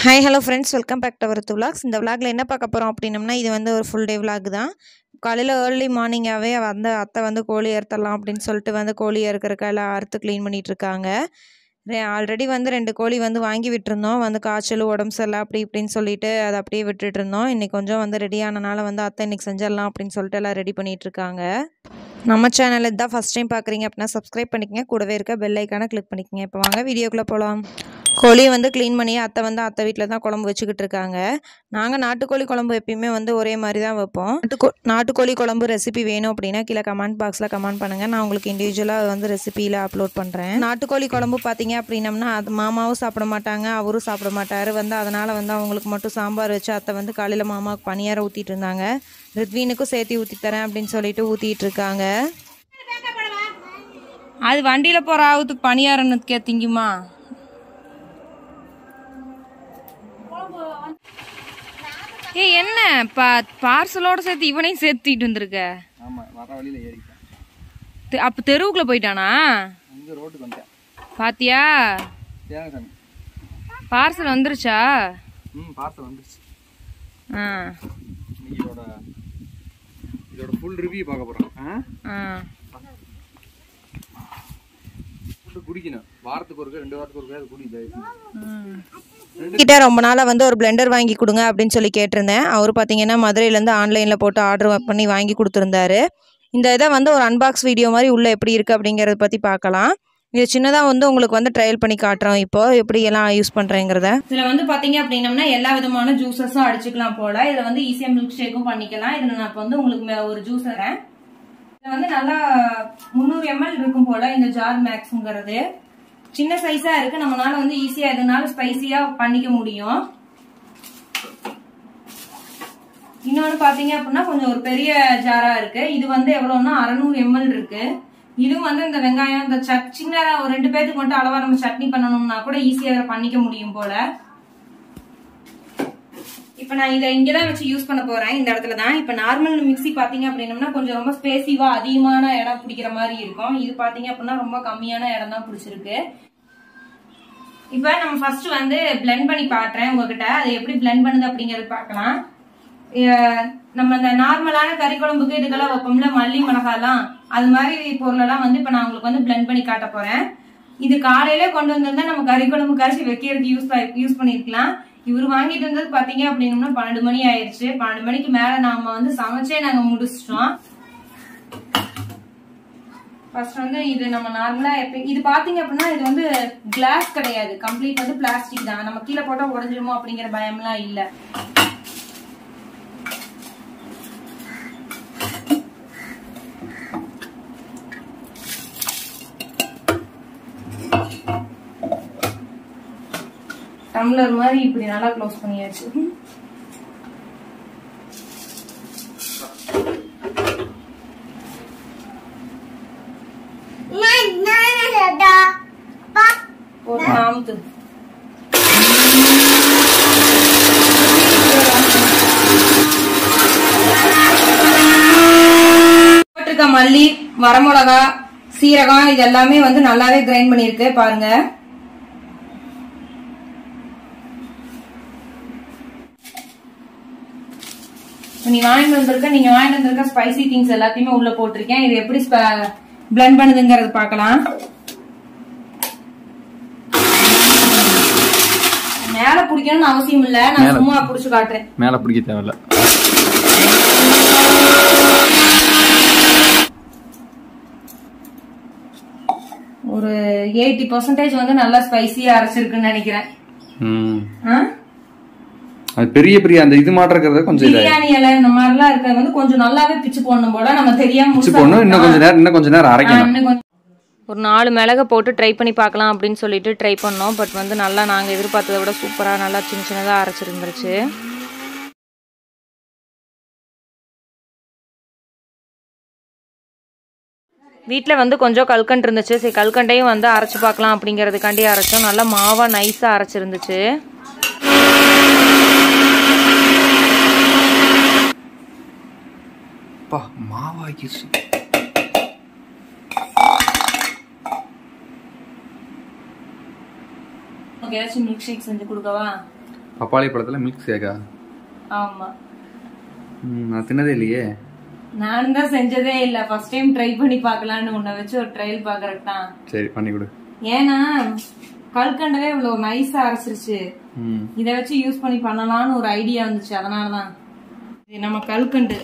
Hi hello friends welcome back to our vlogs இந்த விலாகில் என்ன பார்க்க போகிறோம் அப்படின்னம்னா இது வந்து ஒரு ஃபுல் டே விலாக் தான் காலையில் ஏர்லி மார்னிங்காகவே வந்து அத்தை வந்து கோழி அறுத்தரலாம் அப்படின்னு சொல்லிட்டு வந்து கோழி அறுக்கிறக்கா எல்லாம் அறுத்து க்ளீன் பண்ணிகிட்டு இருக்காங்க ஆல்ரெடி வந்து ரெண்டு கோழி வந்து வாங்கி விட்டுருந்தோம் வந்து காய்ச்சல் உடம்பு சரியில்லை அப்படி இப்படின்னு சொல்லிட்டு அதை அப்படியே விட்டுட்டு இருந்தோம் இன்றைக்கி கொஞ்சம் வந்து ரெடி ஆனனால வந்து அத்தை இன்றைக்கி செஞ்சிடலாம் அப்படின்னு சொல்லிட்டு எல்லாம் ரெடி பண்ணிகிட்டு இருக்காங்க நம்ம சேனல் இதான் ஃபஸ்ட் டைம் பார்க்குறீங்க அப்படின்னா சப்ஸ்கிரைப் பண்ணிக்கங்க கூடவே இருக்க பெல் ஐக்கானை கிளிக் பண்ணிக்கங்க இப்போ வாங்க வீடியோக்குள்ளே போகலாம் கோழியை வந்து க்ளீன் பண்ணி அத்தை வந்து அத்தை வீட்டில் தான் குழம்பு வச்சுக்கிட்டு இருக்காங்க நாங்கள் நாட்டுக்கோழி குழம்பு எப்பயுமே வந்து ஒரே மாதிரி தான் வைப்போம் நாட்டுக்கோ நாட்டுக்கோழி குழம்பு ரெசிபி வேணும் அப்படின்னா கீழே கமெண்ட் பாக்ஸில் கமெண்ட் பண்ணுங்கள் நான் உங்களுக்கு இண்டிவிஜுவலாக வந்து ரெசிபியில் அப்லோட் பண்ணுறேன் நாட்டுக்கோழி குழம்பு பார்த்தீங்க அப்படின்னம்னா அது மாமாவும் சாப்பிட மாட்டாங்க அவரும் சாப்பிட மாட்டார் வந்து அதனால் வந்து அவங்களுக்கு மட்டும் சாம்பார் வச்சு அத்தை வந்து காலையில் மாமாவுக்கு பனியாரம் ஊற்றிட்டு இருந்தாங்க ரித்வீனுக்கும் சேர்த்து ஊற்றி தரேன் அப்படின்னு சொல்லிட்டு ஊற்றிட்டு இருக்காங்க அது வண்டியில் போகிற ஆகுத்துக்கு பணியாரனுக்கே திங்குமா ஏ என்ன பா பார்சலோட சேர்த்து இவனையும் சேர்த்துட்டு வந்திருக்க ஆமாம் வர வழியில் ஏறிட்டேன் தெ- அப்ப தெருவுக்குள்ள போயிட்டானா இங்கே ரோட்டுக்கு வந்துட்டேன் பாத்தியா ஏங்க சாமி பார்சல் வந்துருச்சா ம் பார்சல் வந்துருச்சு ஆ இன்னைக்கு இதோட இதோட ஃபுல் ரிவ்யூ பார்க்க போகிறோம் ஆ ஆ ஃபுட்டு குடிக்கணும் வாரத்துக்கு ஒருக்க ரெண்டு வாரத்துக்கு ஒருக்க அது குடி தயவு கிட்ட ரொம்ப நாளாக வந்து ஒரு பிளெண்டர் வாங்கி கொடுங்க அப்படின்னு சொல்லி கேட்டிருந்தேன் அவர் பார்த்தீங்கன்னா மதுரையிலேருந்து ஆன்லைனில் போட்டு ஆர்டர் பண்ணி வாங்கி கொடுத்துருந்தாரு இந்த இதை வந்து ஒரு அன்பாக்ஸ் வீடியோ மாதிரி உள்ளே எப்படி இருக்குது அப்படிங்கிறத பற்றி பார்க்கலாம் இது சின்னதாக வந்து உங்களுக்கு வந்து ட்ரையல் பண்ணி காட்டுறோம் இப்போ எப்படி எல்லாம் யூஸ் பண்ணுறேங்கிறத இதில் வந்து பார்த்தீங்க அப்படின்னம்னா எல்லா விதமான ஜூஸஸும் அடிச்சுக்கலாம் போல இதில் வந்து ஈஸியாக மில்க் ஷேக்கும் பண்ணிக்கலாம் இதில் நான் இப்போ வந்து உங்களுக்கு மே- ஒரு ஜூஸ் தரேன் இதில் வந்து நல்லா முந்நூறு எம்எல் இருக்கும் போல இந்த ஜார் மேக்ஸுங்கிறது சின்ன சைஸா இருக்கு நம்மளால வந்து ஈஸியா எதுனாலும் ஸ்பைசியா பண்ணிக்க முடியும் இன்னொன்னு பாத்தீங்க அப்படின்னா கொஞ்சம் ஒரு பெரிய ஜாரா இருக்கு இது வந்து எவ்வளவுன்னா அறநூறு எம்எல் இருக்கு இதுவும் வந்து இந்த வெங்காயம் இந்த சட் சின்னதா ஒரு ரெண்டு பேத்துக்கு மட்டும் அளவா நம்ம சட்னி பண்ணணும்னா கூட ஈஸியா அதை பண்ணிக்க முடியும் போல இப்ப நான் இதை இங்கதான் வச்சு யூஸ் பண்ண போறேன் இந்த இடத்துல தான் இப்ப நார்மல் மிக்ஸி பாத்தீங்க அப்படின்னம்னா கொஞ்சம் ரொம்ப ஸ்பேசிவா அதிகமான இடம் பிடிக்கிற மாதிரி இருக்கும் இது பாத்தீங்க அப்படின்னா ரொம்ப கம்மியான இடம் தான் பிடிச்சிருக்கு இப்ப நம்ம ஃபர்ஸ்ட் வந்து blend பண்ணி பாக்குறேன் உங்ககிட்ட அது எப்படி blend பண்ணுது அப்படிங்கறது பார்க்கலாம் அஹ் நம்ம இந்த நார்மலான கறி குழம்புக்கு இதுக்கெல்லாம் வைப்போம்ல மல்லி மிளகாலாம் அது மாதிரி பொருளெல்லாம் வந்து இப்ப நான் உங்களுக்கு வந்து blend பண்ணி காட்ட போறேன் இது காலையில கொண்டு வந்திருந்தா நம்ம கறி குழம்பு காய்ச்சி வைக்கிறதுக்கு யூஸ் யூஸ் பண்ணிருக்கலாம் இவர் வாங்கிட்டு வந்தது பாத்தீங்க அப்படின்னா பன்னெண்டு மணி ஆயிருச்சு பன்னெண்டு மணிக்கு மேல நாம வந்து சமைச்சே நாங்க முடிச்சிட்டோம் ஃபர்ஸ்ட் வந்து இது நம்ம நார்மலா எப்ப இது பாத்தீங்க அப்படின்னா இது வந்து கிளாஸ் கிடையாது கம்ப்ளீட் வந்து பிளாஸ்டிக் தான் நம்ம கீழே போட்டா உடஞ்சிருமோ அப்படிங்கிற பயம்லாம் இல்ல டம்ளர் மாதிரி இப்படி நல்லா க்ளோஸ் பண்ணியாச்சு ஒரு நாமத்து போட்டிருக்க மல்லி வரமிளகா சீரகம் இது எல்லாமே வந்து நல்லாவே கிரைண்ட் பண்ணிருக்கு பாருங்க நீ வாங்கிட்டு வந்திருக்க நீங்க வாங்கிட்டு வந்திருக்க ஸ்பைசி திங்ஸ் எல்லாத்தையுமே உள்ள போட்டிருக்கேன் இது எப்படி பிளண்ட் பண்ணுதுங்கிறது பார்க்கலாம் மேல பிடிக்கணும்னு அவசியம் இல்ல நான் சும்மா புடிச்சு காட்டுறேன் மேலே பிடிக்க தேவையில்ல ஒரு எயிட்டி பர்சன்டேஜ் வந்து நல்லா ஸ்பைசியா அரைச்சிருக்குன்னு நினைக்கிறேன் ம் ஆ? அது பெரிய பெரிய அந்த இது மாட்டம் இருக்கிறத கொஞ்சம் இதாக பிரியாணி இலை இந்த மாதிரிலாம் இருக்கிறது வந்து கொஞ்சம் நல்லாவே பிச்சு போடணும் போல நம்ம தெரியாம பிடிச்சி முழுசா போடணும் இன்னும் கொஞ்சம் நேரம் இன்னும் கொஞ்சம் நேரம் அரைக்கணும் இன்னும் கொஞ்சம் ஒரு நாலு மிளகை போட்டு ட்ரை பண்ணி பார்க்கலாம் அப்படின்னு சொல்லிட்டு ட்ரை பண்ணோம் பட் வந்து நல்லா நாங்கள் எதிர்பார்த்ததை விட சூப்பராக நல்லா சின்ன சின்னதாக அரைச்சிருந்துருச்சு வீட்டில் வந்து கொஞ்சம் கல்கண்டு இருந்துச்சு சரி கல்கண்டையும் வந்து அரைச்சி பார்க்கலாம் அப்படிங்கிறதுக்காண்டி அரைச்சோம் நல்லா மாவாக நைஸாக அரைச்சிருந்துச்சு அப்பா மாவாக்கிடுச்சு உனக்கு ஏதாச்சும் மில்க் ஷேக் செஞ்சு கொடுக்கவா பப்பாளி பழத்தில் மில்க் ஷேக்கா ஆமா ம் நான் தின்னதே இல்லையே நான் தான் செஞ்சதே இல்ல ஃபர்ஸ்ட் டைம் ட்ரை பண்ணி பார்க்கலான்னு உன்னை வச்சு ஒரு ட்ரையல் பாக்குறதுக்கு தான் சரி பண்ணி கொடு ஏன்னா கல்கண்டவே இவ்வளவு நைஸா அரைச்சிருச்சு ம் இத வச்சு யூஸ் பண்ணி பண்ணலாம்னு ஒரு ஐடியா வந்துச்சு அதனாலதான் இது நம்ம கல்கண்டு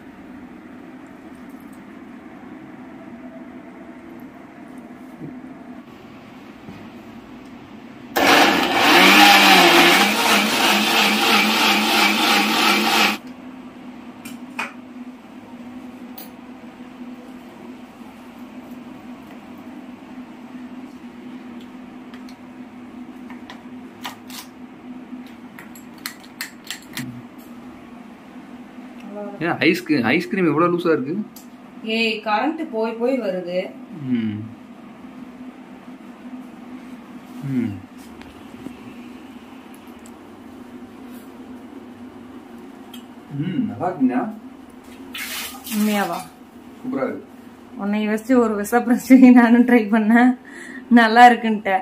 ஏன் ஐஸ்கிரீம் ஐஸ்கிரீம் எவ்வளோ லூஸாக இருக்கு ஏய் கரண்ட் போய் போய் வருது ம் ம் ம் நல்லா இருக்குங்கண்ணா உண்மையாவா சூப்பராக இருக்கு உன்னை வச்சு ஒரு விஷப்பிரச்சனை நானும் ட்ரை பண்ணேன் நல்லா இருக்குன்ட்ட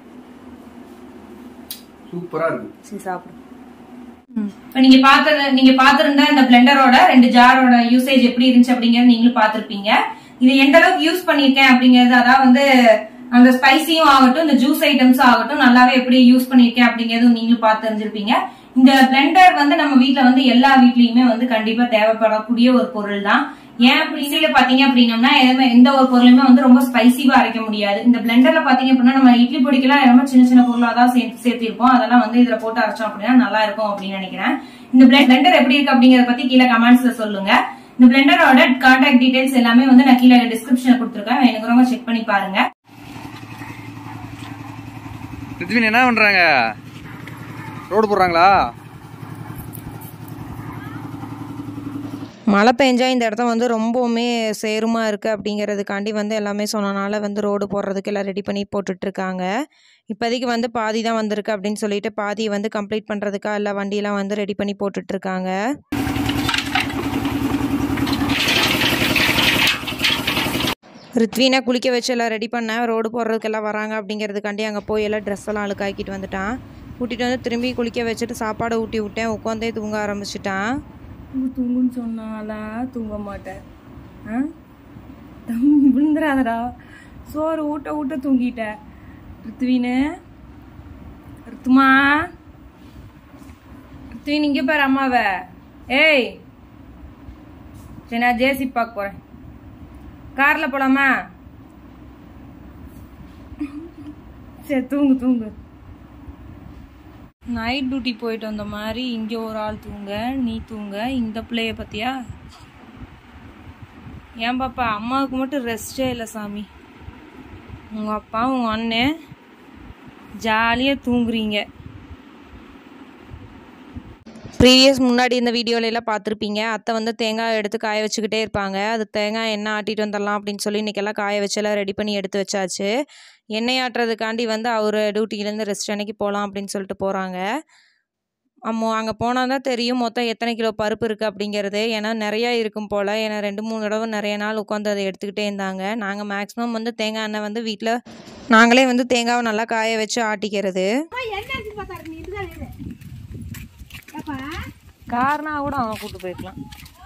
சூப்பராக இருக்கு சரி சாப்பிடு இப்போ நீங்க பார்த்தது நீங்க பார்த்திருந்த இந்த பிளெண்டரோட ரெண்டு ஜாரோட யூசேஜ் எப்படி இருந்துச்சு அப்படிங்கறது நீங்களும் பார்த்திருப்பீங்க இது எந்த அளவுக்கு யூஸ் பண்ணிருக்கேன் அப்படிங்கறது அதான் வந்து அந்த ஸ்பைசியும் ஆகட்டும் இந்த ஜூஸ் ஐட்டம்ஸும் ஆகட்டும் நல்லாவே எப்படி யூஸ் பண்ணிருக்கேன் அப்படிங்கறதும் நீங்களும் பார்த்து தெரிஞ்சிருப்பீங்க இந்த பிளெண்டர் வந்து நம்ம வீட்ல வந்து எல்லா வீட்லயுமே வந்து கண்டிப்பா தேவைப்படக்கூடிய ஒரு பொருள் தான் ஏன் அப்படின்னு பாத்தீங்க அப்படின்னம்னா எதுவுமே எந்த ஒரு பொருளுமே வந்து ரொம்ப ஸ்பைசிவா அரைக்க முடியாது இந்த பிளெண்டர்ல பாத்தீங்க அப்படின்னா நம்ம இட்லி பொடிக்கெல்லாம் ரொம்ப சின்ன சின்ன பொருளா தான் சேர்த்து சேர்த்திருப்போம் அதெல்லாம் வந்து இதுல போட்டு அரைச்சோம் அப்படின்னா நல்லா இருக்கும் அப்படின்னு நினைக்கிறேன் இந்த பிளெண்டர் எப்படி இருக்கு அப்படிங்கறத பத்தி கீழே கமெண்ட்ஸ்ல சொல்லுங்க இந்த பிளெண்டரோட கான்டாக்ட் டீடைல்ஸ் எல்லாமே வந்து நான் கீழே டிஸ்கிரிப்ஷன்ல கொடுத்துருக்கேன் வேணுங்கிறவங்க செக் பண்ணி பாருங்க ரித்வின் என்ன பண்ணுறாங்க ரோடு போடுறாங்களா மழை பெஞ்சா இந்த இடத்த வந்து ரொம்பவுமே சேருமா இருக்குது அப்படிங்கிறதுக்காண்டி வந்து எல்லாமே சொன்னனால வந்து ரோடு போடுறதுக்கு எல்லாம் ரெடி பண்ணி போட்டுட்ருக்காங்க இப்போதைக்கு வந்து பாதி தான் வந்திருக்கு அப்படின்னு சொல்லிட்டு பாதியை வந்து கம்ப்ளீட் பண்ணுறதுக்கா எல்லா வண்டியெல்லாம் வந்து ரெடி பண்ணி போட்டுட்ருக்காங்க ரித்வீனை குளிக்க வச்சு எல்லாம் ரெடி பண்ணேன் ரோடு போடுறதுக்கு எல்லாம் வராங்க அப்படிங்கிறதுக்காண்டி அங்கே போய் எல்லாம் ட்ரெஸ் எல்லாம் அழுக்காக்கிட்டு வந்துட்டான் கூட்டிகிட்டு வந்து திரும்பி குளிக்க வச்சுட்டு சாப்பாடை ஊட்டி விட்டேன் உட்காந்தே தூங்க ஆரம்பிச்சிட்டான் தூங்குன்னு சொன்னாலா தூங்க மாட்டேன் ஆ விழுந்துடாதடா சோறு ஊட்ட ஊட்ட தூங்கிட்டேன் ரித்துவீனு ரித்துமா ரித்துவீன் இங்கே பாரு அம்மாவை ஏய் சரி நான் ஜேசி பார்க்க போகிறேன் காரில் போலாமா சரி தூங்கு தூங்கு நைட் டியூட்டி போயிட்டு வந்த மாதிரி இங்கே ஒரு ஆள் தூங்க நீ தூங்க இந்த பிள்ளைய பத்தியா ஏன் பாப்பா அம்மாவுக்கு மட்டும் ரெஸ்டே இல்லை சாமி உங்கள் அப்பா உங்கள் அண்ணன் ஜாலியாக தூங்குறீங்க ப்ரீவியஸ் முன்னாடி இந்த வீடியோல எல்லாம் பார்த்துருப்பீங்க அத்தை வந்து தேங்காய் எடுத்து காய வச்சுக்கிட்டே இருப்பாங்க அது தேங்காய் எண்ணெய் ஆட்டிட்டு வந்துடலாம் அப்படின்னு சொல்லி இன்றைக்கெல்லாம் காய வச்செல்லாம் ரெடி பண்ணி எடுத்து வச்சாச்சு எண்ணெய் ஆட்டுறதுக்காண்டி வந்து அவர் டியூட்டிலேருந்து ரெஸ்ட் அன்னைக்கு போகலாம் அப்படின்னு சொல்லிட்டு போகிறாங்க அம்மோ அங்கே போனால் தான் தெரியும் மொத்தம் எத்தனை கிலோ பருப்பு இருக்குது அப்படிங்கிறது ஏன்னா நிறையா இருக்கும் போல் ஏன்னா ரெண்டு மூணு தடவை நிறைய நாள் உட்காந்து அதை எடுத்துக்கிட்டே இருந்தாங்க நாங்கள் மேக்ஸிமம் வந்து தேங்காய் எண்ணெய் வந்து வீட்டில் நாங்களே வந்து தேங்காவை நல்லா காய வச்சு ஆட்டிக்கிறது கார்னா கூட அவன் கூட்டு போயிருக்கலாம்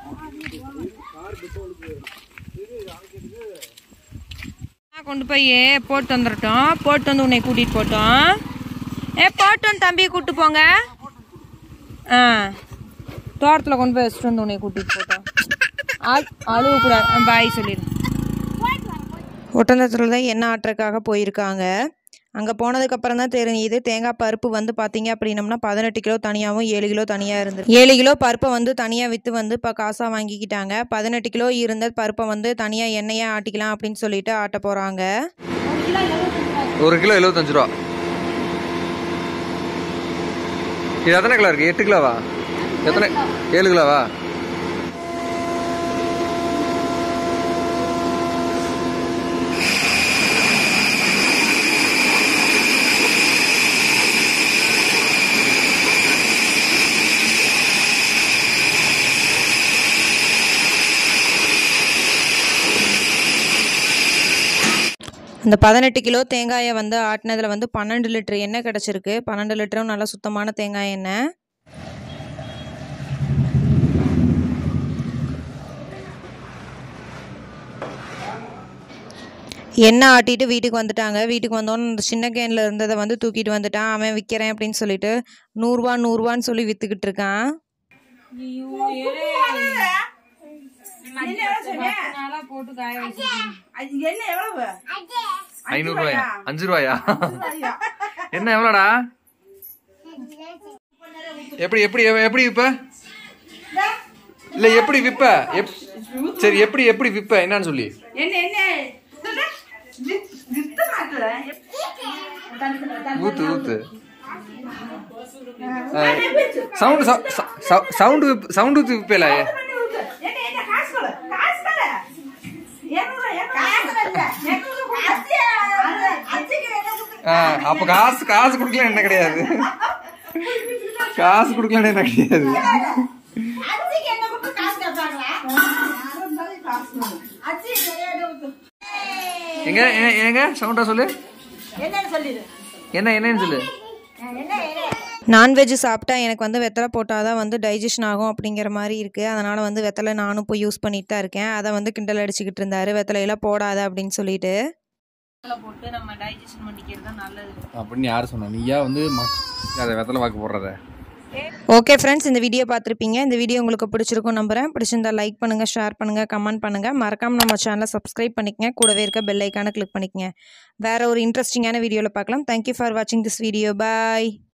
கொண்டு போய் போட்டு வந்துடட்டும் போட்டு வந்து உன்னை கூட்டிட்டு போட்டோம் ஏ போட்டு வந்து தம்பியை கூட்டு போங்க ஆ தோட்டத்தில் கொண்டு போய் வச்சுட்டு வந்து உன்னை கூட்டிட்டு போட்டோம் ஆள் அழுவக்கூடாது பாய் சொல்லிடு ஒட்டந்தத்தில் தான் எண்ணெய் ஆட்டுறதுக்காக போயிருக்காங்க அங்கே போனதுக்கப்புறம் தான் தெரியுது தேங்காய் பருப்பு வந்து பார்த்தீங்க அப்படின்னம்னா பதினெட்டு கிலோ தனியாகவும் ஏழு கிலோ தனியாக இருந்தது ஏழு கிலோ பருப்பை வந்து தனியாக விற்று வந்து இப்போ காசாக வாங்கிக்கிட்டாங்க பதினெட்டு கிலோ இருந்த பருப்பை வந்து தனியாக எண்ணெயாக ஆட்டிக்கலாம் அப்படின்னு சொல்லிட்டு ஆட்ட போகிறாங்க ஒரு கிலோ எழுபத்தஞ்சு ரூபா இது எத்தனை கிலோ இருக்கு எட்டு கிலோவா எத்தனை ஏழு கிலோவா அந்த பதினெட்டு கிலோ தேங்காயை வந்து ஆட்டினதில் வந்து பன்னெண்டு லிட்டர் எண்ணெய் கிடச்சிருக்கு பன்னெண்டு லிட்டரும் நல்லா சுத்தமான தேங்காய் எண்ணெய் எண்ணெய் ஆட்டிட்டு வீட்டுக்கு வந்துட்டாங்க வீட்டுக்கு வந்தோன்னு அந்த சின்ன கேனில் இருந்ததை வந்து தூக்கிட்டு வந்துட்டான் அவன் விற்கிறேன் அப்படின்னு சொல்லிட்டு நூறுரூவா நூறுரூவான்னு சொல்லி விற்றுக்கிட்டு இருக்கான் அது என்ன எவ்வளவு ஐநூறு ரூபாயா அஞ்சு ரூபாயா என்ன எவ்வளோடா எப்படி எப்படி எப்படி விப்ப இல்ல எப்படி விப்ப எப்- சரி எப்படி எப்படி விப்ப என்னன்னு சொல்லி என்ன என்ன சொல்லு. வித்- வித்து மாட்டுற. ஊத்து ஊத்து சவுண்ட் சவுண்ட் சவுண்ட் ஊத்து விப்பேல பண்ணி வித்து. என்ன என்ன காசு கொடு. காசு கொடு. இருநூறு, இருநூறு. இருநூறு கொடு. அது அச்சுக்கு என்ன கொடுத்து- அப்ப காசு காசு கொடுக்கலாம் என்ன கிடையாது காசு கொடுக்கலாம் என்ன கிடையாது அச்சுக்கு என்ன கொடுத்து காசு கேட்பாங்களா? காசு கொடு. அச்சுக்கு என்ன கொடுத்து. எங்க எ- எங்க சவுண்டா சொல்லு என்னன்னு சொல்லிடு என்ன என்னன்னு சொல்லு என்ன என்ன நான்வெஜ் சாப்பிட்டா எனக்கு வந்து வெத்தலை போட்டால் தான் வந்து டைஜஷன் ஆகும் அப்படிங்கிற மாதிரி இருக்குது அதனால் வந்து வெத்தலை நானும் போய் யூஸ் பண்ணிட்டு தான் இருக்கேன் அதை வந்து கிண்டல் அடிச்சுக்கிட்டு இருந்தாரு வெத்தலையெல்லாம் போடாத அப்படின்னு சொல்லிட்டு போட்டு நம்ம டைஜஷன் பண்ணிக்கிறது தான் நல்லது அப்படின்னு யாரு சொன்னா நீயா வந்து அதை வெத்தலை வாக்கு போடுறத ஓகே ஃப்ரெண்ட்ஸ் இந்த வீடியோ பார்த்துருப்பீங்க இந்த வீடியோ உங்களுக்கு பிடிச்சிருக்கும் நம்புறேன் பிடிச்சிருந்தா லைக் பண்ணுங்கள் ஷேர் பண்ணுங்கள் கமெண்ட் பண்ணுங்கள் மறக்காமல் நம்ம சேனலை சப்ஸ்கிரைப் பண்ணிக்கங்க கூடவே இருக்க பெல் ஐக்கானை கிளிக் பண்ணிக்கங்க வேறு ஒரு இன்ட்ரெஸ்டிங்கான வீடியோவில் பார்க்கலாம் தேங்க்யூ ஃபார் வாட்சிங் திஸ் வீடியோ பாய்